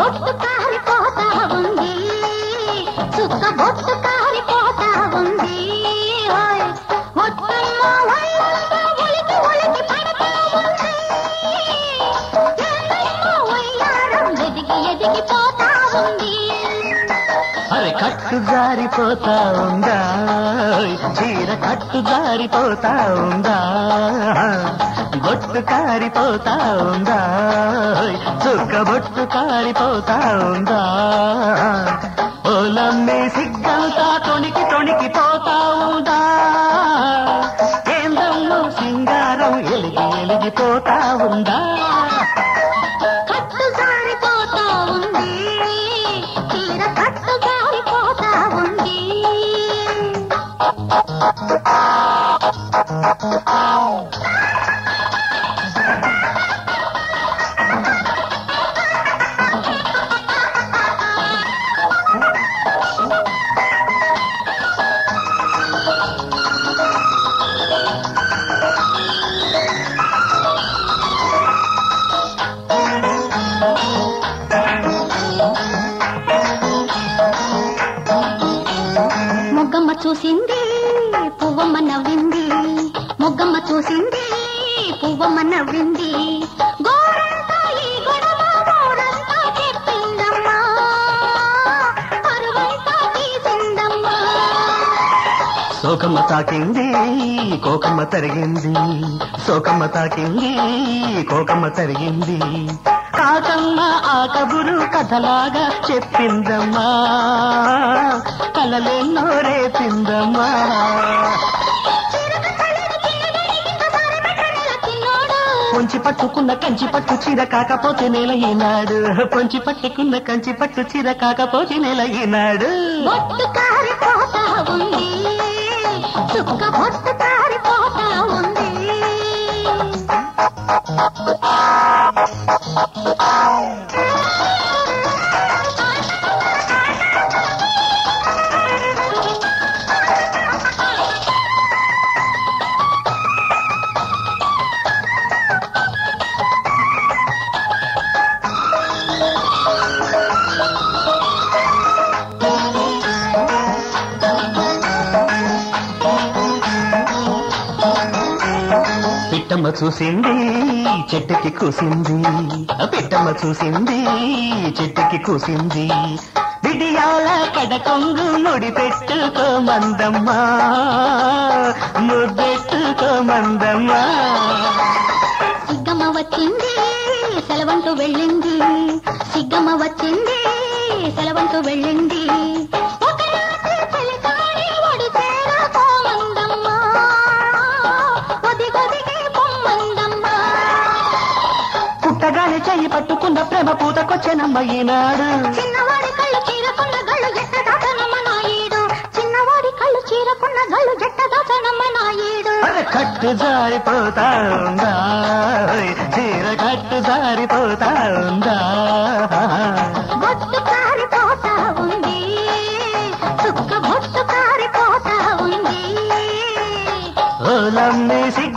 బొట్టు కారిపోతా ఉంది చుక్క బొట్టు కారిపోతా ఉంది ఓయ్ మొత్తమ్మ వయ్యంతా ఒలికి ఒలికి పడతా ఉంది ఏందమ్మా వయ్యారం ఎదిగి ఎదిగిపోతా ఉంది అరే కట్టు జారిపోతా ఉందా చీర కట్టు జారిపోతా ఉందా బొట్టు కారిపోతా ఉందా చుక్క బొట్టు కారిపోతా ఉందా ఓలమ్మే సిగ్గంతా తొణికి తొణికి పోతా ఉందా ఏందమ్మో సింగారం ఎలిగి ఎలిగిపోతా ఉందా కట్టు జారిపోతా ఉంది చీర కట్టు జారిపోతా ఉంది మొగ్గమ్మ చూసింది పువ్వమ్మ నవ్వింది మొగ్గమ్మ చూసింది పువ్వమ్మ నవ్వింది గోరంతా ఈ గొడవ గోరంతా చెప్పిందమ్మా పరువంతా తీసిందమ్మా సోకమ్మ తాకింది కోకమ్మ తరిగింది సోకమ్మ తాకింది కోకమ్మ తరిగింది కాకమ్మ ఆ కబురు కథలాగా చెప్పిందమ్మా కలలెన్నో రేపిందమ్మా పొంచి పట్టుకున్న కంచి పట్టు చీర కాకపోతే నెల ఈనాడు పొంచి పట్టుకున్న కంచి పట్టు చీర కాకపోతే నెల ఈనాడు బొట్టు కారిపోతా ఉంది చుక్క బొట్టు కారిపోతా ఉంది పిట్టమ్మ చూసింది చెట్టుకి కూసింది పిట్టమ్మ చూసింది చెట్టుకి కూసింది విడియాల కడకొంగు ముడి పెట్టుకోమందమ్మా ముద్దెట్టుకోమందమ్మా సిగ్గమ్మ వచ్చింది సెలవంటూ వెళ్ళింది సిగ్గమ్మ వచ్చింది సెలవంటూ వెళ్ళింది ఒక రాత్రి చలికాడి ఒడిసేర పోమందమ్మా ఒదిగొదిగి పొమ్మందమ్మా పుట్టగానే చెయ్యి పట్టుకున్న ప్రేమ పూతకొచ్చెనమ్మ ఈనాడు చిన్నవాడి కళ్ళు చీరకున్న గళ్ళు ఎట్టదాచనమ్మ నాయుడు చిన్నవాడి కళ్ళు చీరకున్న గళ్ళు ఎట్టదాచనమ్మ నాయుడు అరే కట్టు జారిపోతా ఉందా చీర కట్టు జారిపోతా ఉందా బొట్టు కారిపోతా ఉంది చుక్క బొట్టు కారిపోతా ఉంది ఓలమ్మి సిగ్గు